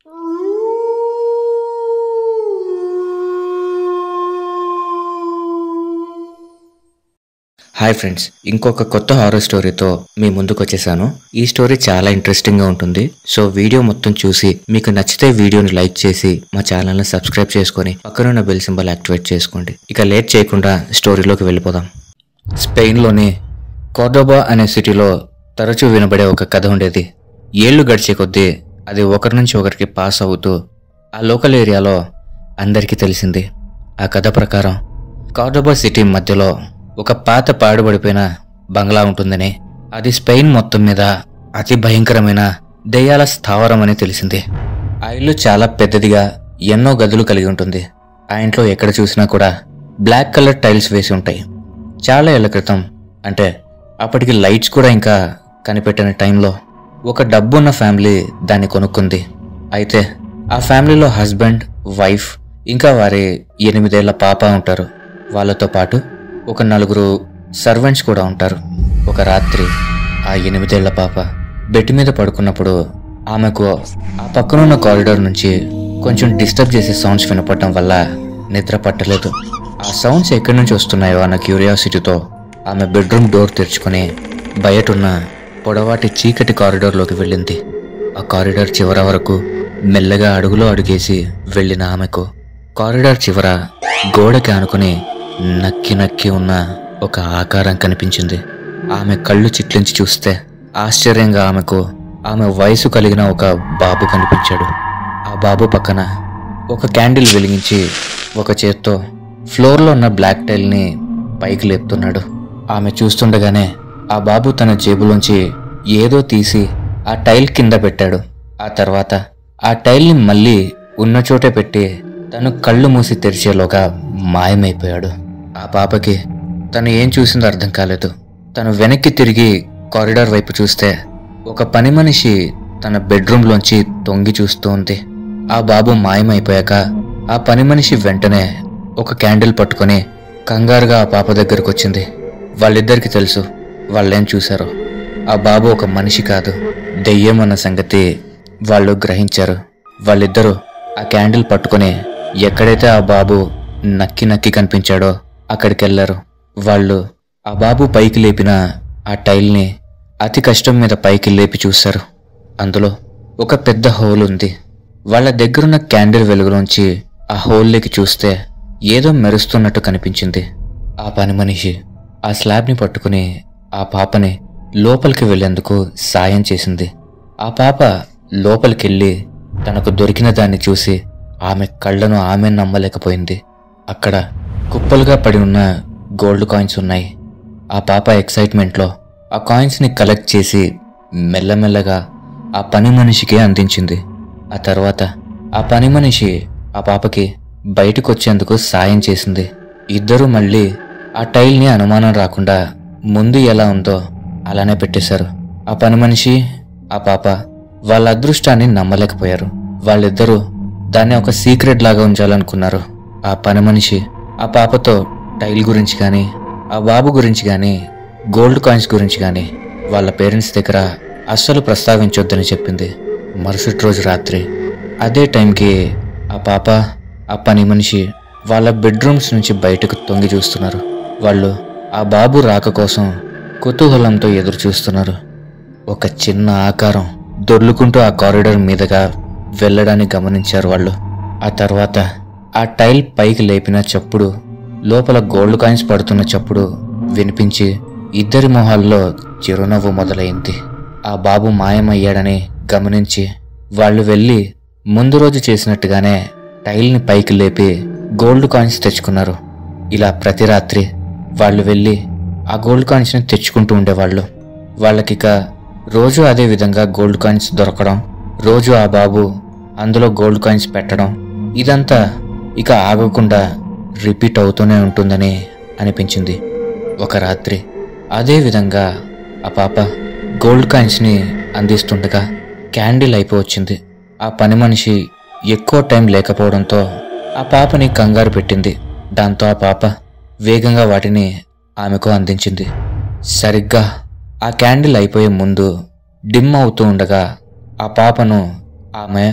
hi friends ఇంకొక కొత్త horror స్టోరీతో మీ ముందుకు వచ్చేసాను ఈ స్టోరీ చాలా ఇంట్రెస్టింగ్ గా ఉంటుంది సో వీడియో మొత్తం చూసి మీకు నచ్చితే వీడియోని లైక్ చేసి మా ఛానల్ని సబ్స్క్రైబ్ చేసుకొని పక్కనున్న బెల్ సింబల్ యాక్టివేట్ చేసుకోండి ఇక లేట్ చేయకుండా స్టోరీలోకి వెళ్ళిపోదాం స్పెయిన్లోని కోర్డోబా అనే సిటీలో తరచూ వినబడే ఒక కథ ఉండేది ఏళ్లు గడిచే కొద్దీ అది ఒకరి నుంచి ఒకరికి పాస్ అవుతూ ఆ లోకల్ ఏరియాలో అందరికీ తెలిసింది ఆ కథ ప్రకారం కార్డోబా సిటీ మధ్యలో ఒక పాత పాడుబడిపోయిన బంగ్లా ఉంటుందని అది స్పెయిన్ మొత్తం మీద అతి భయంకరమైన దెయ్యాల స్థావరం అని తెలిసింది ఆ ఇల్లు చాలా పెద్దదిగా ఎన్నో గదులు కలిగి ఉంటుంది ఆ ఇంట్లో ఎక్కడ చూసినా కూడా బ్లాక్ కలర్ టైల్స్ వేసి ఉంటాయి చాలా ఏళ్ల క్రితం అంటే అప్పటికి లైట్స్ కూడా ఇంకా కనిపెట్టిన టైంలో ఒక డబ్బున్న ఫ్యామిలీ దాన్ని కొనుక్కుంది అయితే ఆ ఫ్యామిలీలో హస్బెండ్ వైఫ్ ఇంకా వారి ఎనిమిదేళ్ల పాప ఉంటారు వాళ్ళతో పాటు ఒక నలుగురు సర్వెంట్స్ కూడా ఉంటారు ఒక రాత్రి ఆ ఎనిమిదేళ్ల పాప బెడ్ మీద పడుకున్నప్పుడు ఆమెకు ఆ పక్కనున్న కారిడార్ నుంచి కొంచెం డిస్టర్బ్ చేసే సౌండ్స్ వినపడటం వల్ల నిద్ర పట్టలేదు ఆ సౌండ్స్ ఎక్కడి నుంచి వస్తున్నాయో అన్న క్యూరియాసిటీతో ఆమె బెడ్రూమ్ డోర్ తెరుచుకొని బయటున్న పొడవాటి చీకటి కారిడార్లోకి వెళ్ళింది ఆ కారిడార్ చివర వరకు మెల్లగా అడుగులో అడుగేసి వెళ్ళిన ఆమెకు కారిడార్ చివర గోడకి ఆనుకుని నక్కి నక్కి ఉన్న ఒక ఆకారం కనిపించింది ఆమె కళ్ళు చిట్లించి చూస్తే ఆశ్చర్యంగా ఆమెకు ఆమె వయసు కలిగిన ఒక బాబు కనిపించాడు ఆ బాబు పక్కన ఒక క్యాండిల్ వెలిగించి ఒక చేత్తో ఫ్లోర్లో ఉన్న బ్లాక్ టైల్ని పైకి లేపుతున్నాడు ఆమె చూస్తుండగానే ఆ బాబు తన జేబులోంచి ఏదో తీసి ఆ టైల్ కింద పెట్టాడు ఆ తర్వాత ఆ టైల్ని మళ్ళీ ఉన్న చోటే పెట్టి తను కళ్ళు మూసి తెరిచేలోగా మాయమైపోయాడు ఆ పాపకి తను ఏం చూసిందో అర్థం కాలేదు తను వెనక్కి తిరిగి కారిడార్ వైపు చూస్తే ఒక పని మనిషి తన బెడ్రూమ్లోంచి తొంగి చూస్తూ ఉంది ఆ బాబు మాయమైపోయాక ఆ పని మనిషి వెంటనే ఒక క్యాండిల్ పట్టుకొని కంగారుగా ఆ పాప దగ్గరకు వచ్చింది వాళ్ళిద్దరికి తెలుసు వాళ్ళేం చూశారో ఆ బాబు ఒక మనిషి కాదు దెయ్యం అన్న సంగతి వాళ్ళు గ్రహించారు వాళ్ళిద్దరూ ఆ క్యాండిల్ పట్టుకొని ఎక్కడైతే ఆ బాబు నక్కి నక్కి కనిపించాడో అక్కడికి వెళ్ళారు వాళ్ళు ఆ బాబు పైకి లేపిన ఆ టైల్ని అతి కష్టం మీద పైకి లేపి చూశారు అందులో ఒక పెద్ద హోల్ ఉంది వాళ్ళ దగ్గరున్న క్యాండిల్ వెలుగులోంచి ఆ హోల్లోకి చూస్తే ఏదో మెరుస్తున్నట్టు కనిపించింది ఆ పని మనిషి ఆ స్లాబ్ని పట్టుకుని ఆ పాపని లోపలికి వెళ్లేందుకు సాయం చేసింది ఆ పాప లోపలికెళ్ళి తనకు దొరికిన దాన్ని చూసి ఆమె కళ్ళను ఆమె నమ్మలేకపోయింది అక్కడ కుప్పలుగా పడి ఉన్న గోల్డ్ కాయిన్స్ ఉన్నాయి ఆ పాప ఎక్సైట్మెంట్లో ఆ కాయిన్స్ని కలెక్ట్ చేసి మెల్లమెల్లగా ఆ పని మనిషికి అందించింది ఆ తర్వాత ఆ పని మనిషి ఆ పాపకి బయటకు వచ్చేందుకు సాయం చేసింది ఇద్దరూ మళ్ళీ ఆ టైల్ని అనుమానం రాకుండా ముందు ఎలా ఉందో అలానే పెట్టేశారు ఆ పని మనిషి ఆ పాప వాళ్ళ అదృష్టాన్ని నమ్మలేకపోయారు వాళ్ళిద్దరూ దాన్ని ఒక సీక్రెట్ లాగా ఉంచాలనుకున్నారు ఆ పని మనిషి ఆ పాపతో టైల్ గురించి కానీ ఆ బాబు గురించి కానీ గోల్డ్ కాయిన్స్ గురించి కానీ వాళ్ళ పేరెంట్స్ దగ్గర అస్సలు ప్రస్తావించొద్దని చెప్పింది మరుసటి రోజు రాత్రి అదే టైంకి ఆ పాప ఆ పని మనిషి వాళ్ళ బెడ్రూమ్స్ నుంచి బయటకు తొంగి చూస్తున్నారు వాళ్ళు ఆ బాబు రాక కోసం కుతూహలంతో ఎదురు చూస్తున్నారు ఒక చిన్న ఆకారం దొర్లుకుంటూ ఆ కారిడార్ మీదుగా వెళ్ళడాన్ని గమనించారు వాళ్ళు ఆ తర్వాత ఆ టైల్ పైకి లేపిన చప్పుడు లోపల గోల్డ్ కాయిన్స్ పడుతున్న చప్పుడు వినిపించి ఇద్దరి మొహాల్లో చిరునవ్వు మొదలైంది ఆ బాబు మాయమయ్యాడని గమనించి వాళ్ళు వెళ్ళి ముందు రోజు చేసినట్టుగానే టైల్ని పైకి లేపి గోల్డ్ కాయిన్స్ తెచ్చుకున్నారు ఇలా ప్రతి రాత్రి వాళ్ళు వెళ్ళి ఆ గోల్డ్ కాయిన్స్ని తెచ్చుకుంటూ ఉండేవాళ్ళు వాళ్ళకిక రోజు అదే విధంగా గోల్డ్ కాయిన్స్ దొరకడం రోజు ఆ బాబు అందులో గోల్డ్ కాయిన్స్ పెట్టడం ఇదంతా ఇక ఆగకుండా రిపీట్ అవుతూనే ఉంటుందని అనిపించింది ఒక రాత్రి అదే విధంగా ఆ పాప గోల్డ్ కాయిన్స్ని అందిస్తుండగా క్యాండిల్ అయిపోవచ్చింది ఆ పని మనిషి ఎక్కువ టైం లేకపోవడంతో ఆ పాపని కంగారు పెట్టింది దాంతో ఆ పాప వేగంగా వాటిని ఆమెకు అందించింది సరిగ్గా ఆ క్యాండిల్ అయిపోయే ముందు డిమ్ అవుతూ ఉండగా ఆ పాపను ఆమె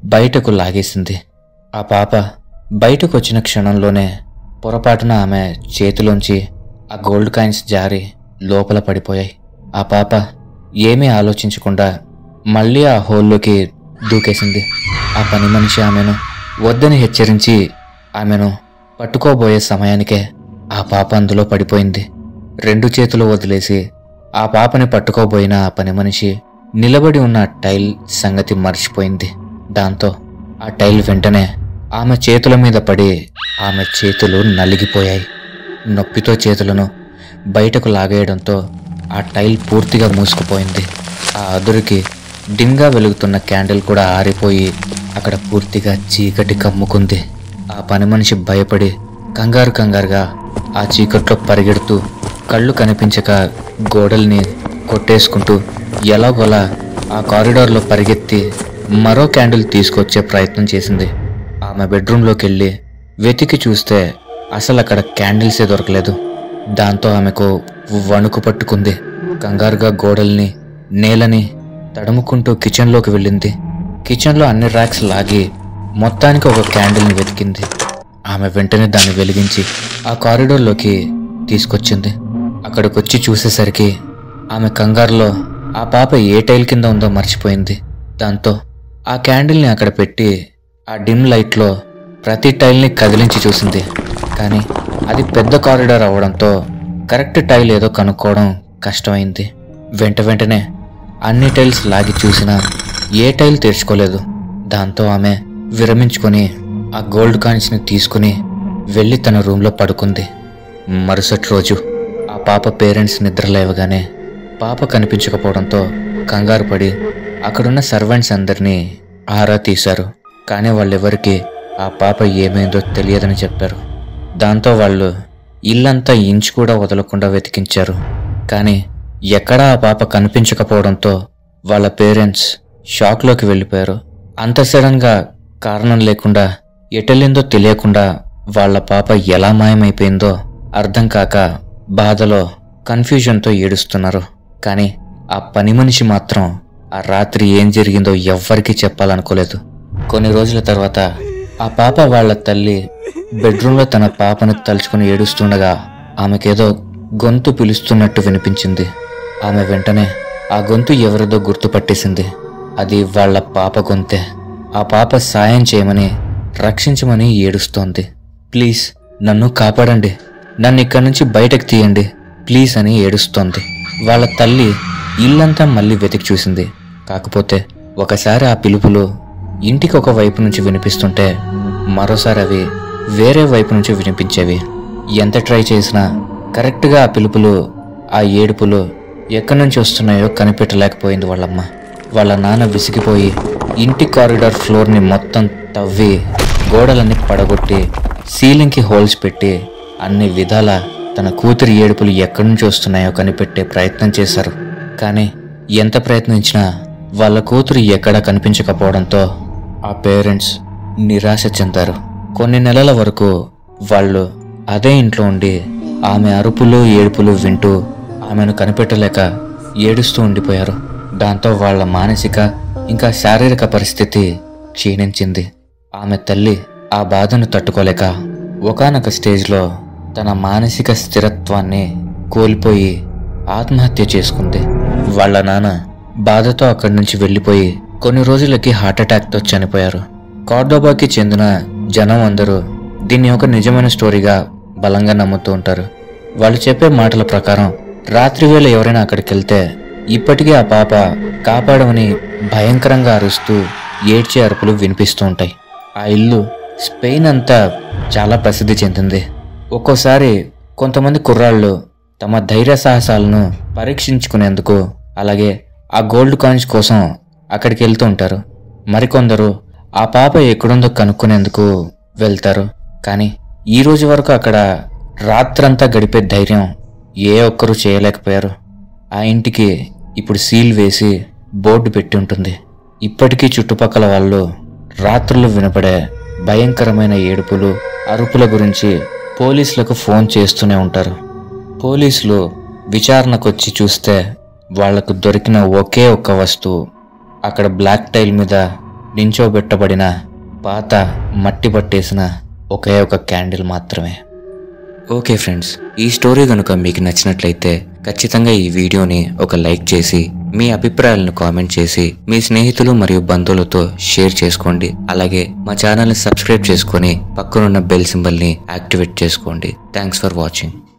బయటకు లాగేసింది ఆ పాప బయటకు వచ్చిన క్షణంలోనే పొరపాటున ఆమె చేతిలోంచి ఆ గోల్డ్ కాయిన్స్ జారి లోపల పడిపోయాయి ఆ పాప ఏమీ ఆలోచించకుండా మళ్ళీ ఆ హోల్లోకి దూకేసింది ఆ పని మనిషి ఆమెను వద్దని హెచ్చరించి ఆమెను పట్టుకోబోయే సమయానికే ఆ పాప అందులో పడిపోయింది రెండు చేతులు వదిలేసి ఆ పాపని పట్టుకోబోయిన ఆ పని మనిషి నిలబడి ఉన్న టైల్ సంగతి మర్చిపోయింది దాంతో ఆ టైల్ వెంటనే ఆమె చేతుల మీద పడి ఆమె చేతులు నలిగిపోయాయి నొప్పితో చేతులను బయటకు లాగేయడంతో ఆ టైల్ పూర్తిగా మూసుకుపోయింది ఆ అదురుకి డిమ్గా వెలుగుతున్న క్యాండిల్ కూడా ఆరిపోయి అక్కడ పూర్తిగా చీకటి కమ్ముకుంది ఆ పని మనిషి భయపడి కంగారు కంగారుగా ఆ చీకట్లో పరిగెడుతూ కళ్ళు కనిపించక గోడల్ని కొట్టేసుకుంటూ ఎలాగోలా ఆ కారిడార్లో పరిగెత్తి మరో క్యాండిల్ తీసుకొచ్చే ప్రయత్నం చేసింది ఆమె బెడ్రూమ్లోకి వెళ్ళి వెతికి చూస్తే అసలు అక్కడ క్యాండిల్సే దొరకలేదు దాంతో ఆమెకు వణుకు పట్టుకుంది కంగారుగా గోడల్ని నేలని తడుముకుంటూ కిచెన్లోకి వెళ్ళింది కిచెన్లో అన్ని ర్యాక్స్ లాగి మొత్తానికి ఒక క్యాండిల్ని వెతికింది ఆమె వెంటనే దాన్ని వెలిగించి ఆ కారిడోర్లోకి తీసుకొచ్చింది అక్కడికొచ్చి చూసేసరికి ఆమె కంగారులో ఆ పాప ఏ టైల్ కింద ఉందో మర్చిపోయింది దాంతో ఆ క్యాండిల్ని అక్కడ పెట్టి ఆ డిమ్ లైట్లో ప్రతి టైల్ని కదిలించి చూసింది కానీ అది పెద్ద కారిడార్ అవ్వడంతో కరెక్ట్ టైల్ ఏదో కనుక్కోవడం కష్టమైంది వెంట వెంటనే అన్ని టైల్స్ లాగి చూసినా ఏ టైల్ తెరుచుకోలేదు దాంతో ఆమె విరమించుకొని ఆ గోల్డ్ కాయిన్స్ని తీసుకుని వెళ్ళి తన రూమ్లో పడుకుంది మరుసటి రోజు ఆ పాప పేరెంట్స్ నిద్ర లేవగానే పాప కనిపించకపోవడంతో కంగారు పడి అక్కడున్న సర్వెంట్స్ అందరినీ ఆరా తీశారు కానీ వాళ్ళెవరికి ఆ పాప ఏమైందో తెలియదని చెప్పారు దాంతో వాళ్ళు ఇల్లంతా ఇంచు కూడా వదలకుండా వెతికించారు కానీ ఎక్కడా ఆ పాప కనిపించకపోవడంతో వాళ్ళ పేరెంట్స్ షాక్లోకి వెళ్ళిపోయారు అంత సడన్గా కారణం లేకుండా ఎటెళ్ళిందో తెలియకుండా వాళ్ళ పాప ఎలా మాయమైపోయిందో అర్థం కాక బాధలో కన్ఫ్యూజన్తో ఏడుస్తున్నారు కానీ ఆ పని మనిషి మాత్రం ఆ రాత్రి ఏం జరిగిందో ఎవ్వరికీ చెప్పాలనుకోలేదు కొన్ని రోజుల తర్వాత ఆ పాప వాళ్ళ తల్లి బెడ్రూమ్లో తన పాపను తలుచుకుని ఏడుస్తుండగా ఆమెకేదో గొంతు పిలుస్తున్నట్టు వినిపించింది ఆమె వెంటనే ఆ గొంతు ఎవరిదో గుర్తుపట్టేసింది అది వాళ్ళ పాప గొంతే ఆ పాప సాయం చేయమని రక్షించమని ఏడుస్తోంది ప్లీజ్ నన్ను కాపాడండి నన్ను ఇక్కడి నుంచి బయటకు తీయండి ప్లీజ్ అని ఏడుస్తోంది వాళ్ళ తల్లి ఇల్లంతా మళ్ళీ వెతికి చూసింది కాకపోతే ఒకసారి ఆ పిలుపులు ఇంటికి ఒక వైపు నుంచి వినిపిస్తుంటే మరోసారి అవి వేరే వైపు నుంచి వినిపించేవి ఎంత ట్రై చేసినా కరెక్ట్గా ఆ పిలుపులు ఆ ఏడుపులు ఎక్కడి నుంచి వస్తున్నాయో కనిపెట్టలేకపోయింది వాళ్ళమ్మ వాళ్ళ నాన్న విసిగిపోయి ఇంటి కారిడార్ ఫ్లోర్ని మొత్తం తవ్వి గోడలన్నీ పడగొట్టి సీలింగ్కి హోల్స్ పెట్టి అన్ని విధాల తన కూతురి ఏడుపులు ఎక్కడి నుంచి వస్తున్నాయో కనిపెట్టే ప్రయత్నం చేశారు కానీ ఎంత ప్రయత్నించినా వాళ్ళ కూతురు ఎక్కడా కనిపించకపోవడంతో ఆ పేరెంట్స్ నిరాశ చెందారు కొన్ని నెలల వరకు వాళ్ళు అదే ఇంట్లో ఉండి ఆమె అరుపులు ఏడుపులు వింటూ ఆమెను కనిపెట్టలేక ఏడుస్తూ ఉండిపోయారు దాంతో వాళ్ళ మానసిక ఇంకా శారీరక పరిస్థితి క్షీణించింది ఆమె తల్లి ఆ బాధను తట్టుకోలేక ఒకానొక స్టేజ్లో తన మానసిక స్థిరత్వాన్ని కోల్పోయి ఆత్మహత్య చేసుకుంది వాళ్ళ నాన్న బాధతో అక్కడి నుంచి వెళ్ళిపోయి కొన్ని రోజులకి హార్ట్అటాక్తో చనిపోయారు కార్డోబాకి చెందిన జనం అందరూ దీన్ని ఒక నిజమైన స్టోరీగా బలంగా నమ్ముతూ ఉంటారు వాళ్ళు చెప్పే మాటల ప్రకారం రాత్రి వేళ ఎవరైనా అక్కడికి వెళ్తే ఇప్పటికీ ఆ పాప కాపాడమని భయంకరంగా అరుస్తూ ఏడ్చే అరుపులు వినిపిస్తూ ఉంటాయి ఆ ఇల్లు స్పెయిన్ అంతా చాలా ప్రసిద్ధి చెందింది ఒక్కోసారి కొంతమంది కుర్రాళ్ళు తమ ధైర్య సాహసాలను పరీక్షించుకునేందుకు అలాగే ఆ గోల్డ్ కాయిన్స్ కోసం అక్కడికి వెళ్తూ ఉంటారు మరికొందరు ఆ పాప ఎక్కడుందో కనుక్కునేందుకు వెళ్తారు కానీ ఈ రోజు వరకు అక్కడ రాత్రంతా గడిపే ధైర్యం ఏ ఒక్కరూ చేయలేకపోయారు ఆ ఇంటికి ఇప్పుడు సీల్ వేసి బోర్డు పెట్టి ఉంటుంది ఇప్పటికీ చుట్టుపక్కల వాళ్ళు రాత్రులు వినపడే భయంకరమైన ఏడుపులు అరుపుల గురించి పోలీసులకు ఫోన్ చేస్తూనే ఉంటారు పోలీసులు విచారణకొచ్చి చూస్తే వాళ్లకు దొరికిన ఒకే ఒక్క వస్తువు అక్కడ బ్లాక్ టైల్ మీద నించోబెట్టబడిన పాత మట్టి పట్టేసిన ఒకే ఒక క్యాండిల్ మాత్రమే ఓకే ఫ్రెండ్స్ ఈ స్టోరీ కనుక మీకు నచ్చినట్లయితే ఖచ్చితంగా ఈ వీడియోని ఒక లైక్ చేసి మీ అభిప్రాయాలను కామెంట్ చేసి మీ స్నేహితులు మరియు బంధువులతో షేర్ చేసుకోండి అలాగే మా ఛానల్ని సబ్స్క్రైబ్ చేసుకొని పక్కనున్న బెల్ సింబల్ని యాక్టివేట్ చేసుకోండి థ్యాంక్స్ ఫర్ వాచింగ్